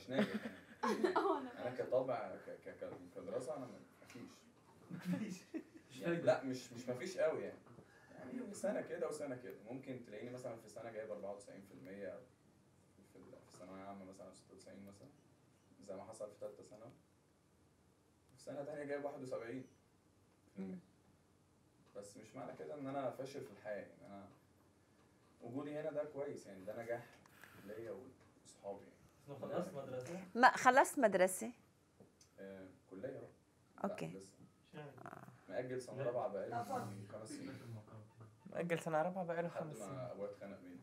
مش ناجح يعني انا كطبع ك- ك- ك- كدراسه انا مفيش مفيش مش يعني فايدة. لا مش مش مفيش قوي يعني يعني سنه كده وسنه كده ممكن تلاقيني مثلا في سنه جايب 94% في ال- في ثانويه عامه مثلا 96 مثلا زي ما حصل في ثالثه ثانوي في سنه تانية جايب 71 مم. بس مش معنى كده ان انا فاشل في الحياه يعني انا وجودي هنا ده كويس يعني ده نجاح ليا واصحابي يعني. بس خلصت مدرسة ما خلصت مدرسة آه كليه بقى لا، أوكي. لسه شايف مأجل سنه رابعه بقالي خمس سنين مأجل سنة رابعة بقاله لحد خمس سنين ما ابويا اتخانق مني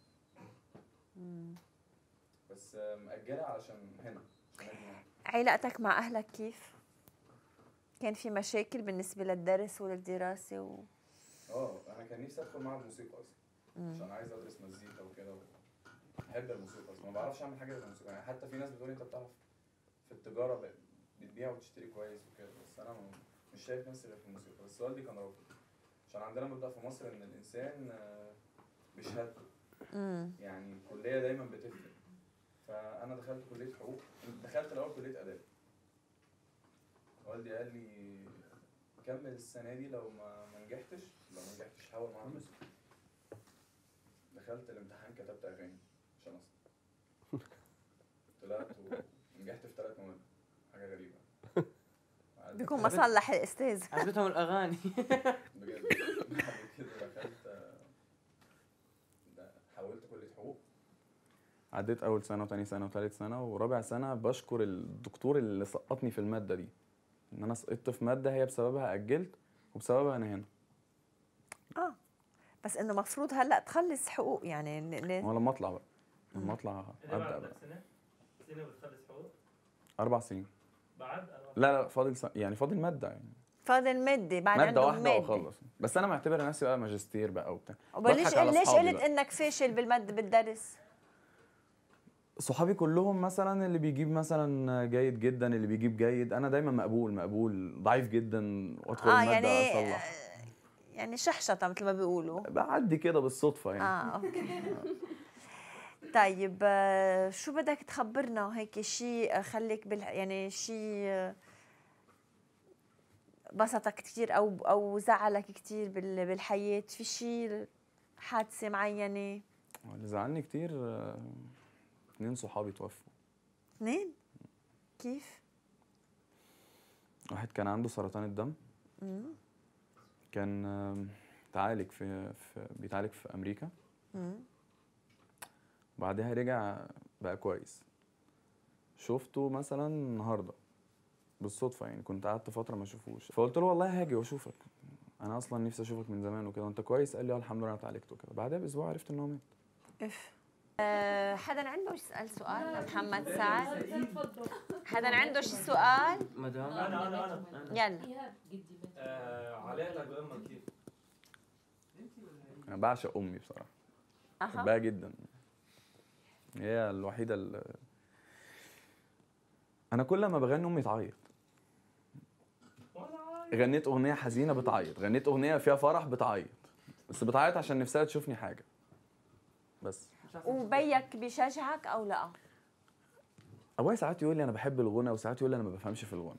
مم. بس آه، مأجلها علشان هنا عشان أجي هنا. علاقتك مع أهلك كيف؟ كان في مشاكل بالنسبة للدرس وللدراسة و... اه انا كان نفسي ادخل معهد موسيقى اصلا مم. عشان عايز ادرس مزيكا وكده و- بحب الموسيقى اصلا ما بعرفش اعمل حاجه غير الموسيقى يعني حتى في ناس بتقول انت بتعرف في التجاره ب- بتبيع وتشتري كويس وكده بس انا م- مش شايف نفسي غير في الموسيقى بس والدي كان رافض عشان عندنا مبدا في مصر ان الانسان آه، بشهادته مم. يعني الكليه دايما بتفرق فانا دخلت كليه حقوق دخلت الاول كليه اداب والدي قال لي كمل السنه دي لو ما ما نجحتش لو ما نجحتش حاول معاها موسيقى دخلت الامتحان كتبت اغاني عشان اصلا طلعت ونجحت في ثلاث مواد حاجه غريبه بعد- بيكون مصلح الأستاذ عجبتهم الأغاني بجد بعد كده دخلت ده- حولت كليه حقوق عديت اول سنه وتاني سنه وتالت سنه ورابع سنه بشكر الدكتور اللي سقطني في الماده دي ان انا سقطت في ماده هي بسببها اجلت وبسببها انا هنا اه بس انه مفروض هلا تخلص حقوق يعني ن- ن- هو لما اطلع بقى لما اطلع إذا ابدا بعد بقى سنة سنة بتخلص حقوق اربع سنين بعد أربع لا لا فاضل س... يعني فاضل ماده يعني فاضل مادة بعد ماده عندهم واحده مادة واخلص بس انا معتبر نفسي بقى ماجستير بقى وبتاع وليش بضحك على ليش أصحابي قلت بقى. انك فاشل بالمادة بالدرس؟ صحابي كلهم مثلا اللي بيجيب مثلا جيد جدا اللي بيجيب جيد انا دايما مقبول مقبول ضعيف جدا وادخل اه الماده يعني اصلح يعني شحشطة مثل ما بيقولوا بعدي كده بالصدفه يعني اه اوكي طيب آه، شو بدك تخبرنا هيك شيء خليك بال يعني شيء بسطك كثير او او زعلك كثير بال- بالحياه في شيء حادثه معينه اللي زعلني كتير آه، اتنين صحابي توفوا اثنين كيف واحد كان عنده سرطان الدم مم. كان آم، تعالج في, في بيتعالج في امريكا مم. بعدها رجع بقى كويس شفته مثلا النهارده بالصدفه يعني كنت قعدت فتره ما اشوفوش فقلت له والله هاجي واشوفك انا اصلا نفسي اشوفك من زمان وكده وانت كويس قال لي اه الحمد لله انا اتعالجت وكده بعدها باسبوع عرفت ان هو مات اف آه، حدا عنده يسأل سؤال لمحمد سعد تفضل حدا عنده شي سؤال مدام أنا أنا أنا يلا ايهاب جدي بنت آه، علاقتك بأمك كيف؟ انا بعشق امي بصراحه اها بحبها جدا هي الوحيده اللي انا كل ما بغني امي تعيط وأنا غنيت اغنيه حزينه بتعيط غنيت اغنيه فيها فرح بتعيط بس بتعيط عشان نفسها تشوفني حاجه بس وبيك بيشجعك او لا ابويا ساعات يقول لي انا بحب الغنى وساعات يقول لي انا ما بفهمش في الغنى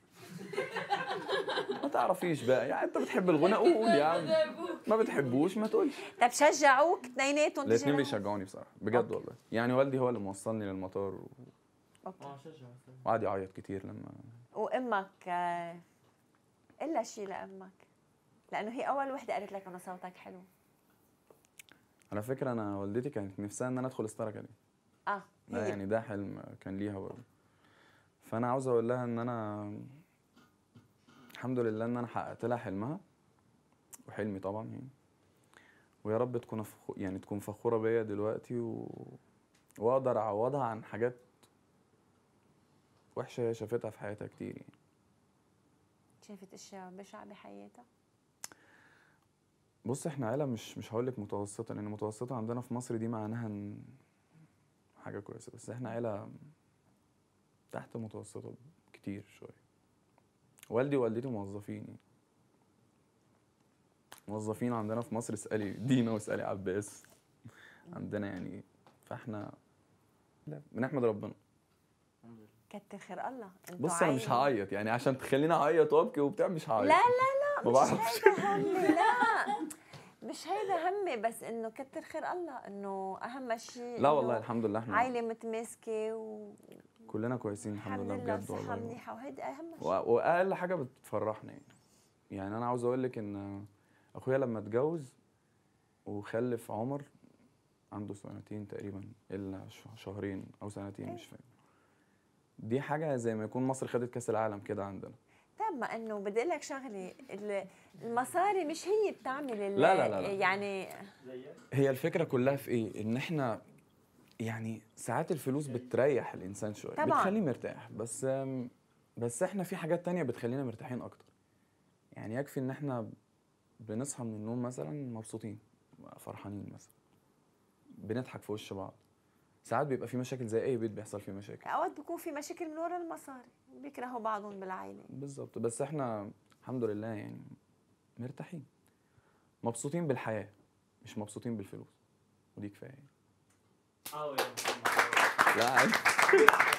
ما تعرفيش بقى يعني انت بتحب الغنى قول يا عم ما بتحبوش ما تقولش طب شجعوك اثنيناتهم الاثنين تجربوا؟ بيشجعوني بصراحه بجد أوكي. والله يعني والدي هو اللي موصلني للمطار و- اوكي اه شجع وقعد يعيط كتير لما وامك آه، الا شيء لامك لانه هي اول وحده قالت لك انه صوتك حلو على فكره انا والدتي كانت نفسها ان انا ادخل ستار اكاديمي اه ده هي يعني ده حلم كان ليها برضه فانا عاوز اقول لها ان انا الحمد لله ان انا حققت لها حلمها وحلمي طبعا يعني ويا رب تكون فخو يعني تكون فخوره بيا دلوقتي و... واقدر اعوضها عن حاجات وحشه هي شافتها في حياتها كتير يعني شافت اشياء بشعه بحياتها بص احنا عيله مش مش هقول لك متوسطه لان متوسطه عندنا في مصر دي معناها ان حاجه كويسه بس احنا عيله تحت المتوسطه كتير شويه والدي ووالدتي موظفين يعني. موظفين عندنا في مصر اسالي دينا واسالي عباس عندنا يعني فاحنا لا بنحمد ربنا كتر خير الله انتوا بص انا مش عيلة. هعيط يعني عشان تخليني اعيط وابكي وبتاع مش هعيط لا لا ما مش بعرفش هيدا همي لا مش هيدا همي بس انه كتر خير الله انه اهم شيء لا والله الحمد لله احنا عائله متماسكه و كلنا كويسين الحمد الحمد لله لله بجد بصحه والله منيحه وهيدي اهم و- شيء واقل حاجه بتفرحني يعني يعني انا عاوز اقول لك ان اخويا لما اتجوز وخلف عمر عنده سنتين تقريبا الا ش- شهرين او سنتين مش فاكر دي حاجه زي ما يكون مصر خدت كاس العالم كده عندنا طب ما انه بدي اقول لك شغله ال- المصاري مش هي بتعمل ال- لا لا لا لا. يعني زيك هي الفكره كلها في ايه ان احنا يعني ساعات الفلوس بتريح الانسان شويه طبعاً. بتخليه مرتاح بس بس احنا في حاجات تانية بتخلينا مرتاحين اكتر يعني يكفي ان احنا بنصحى من النوم مثلا مبسوطين فرحانين مثلا بنضحك في وش بعض ساعات بيبقى في مشاكل زي اي بيت بيحصل فيه مشاكل اوقات بيكون في مشاكل من ورا المصاري بيكرهوا بعضهم بالعائله بالظبط بس احنا الحمد لله يعني مرتاحين مبسوطين بالحياه مش مبسوطين بالفلوس ودي كفايه حاول يا محمد لا عادي.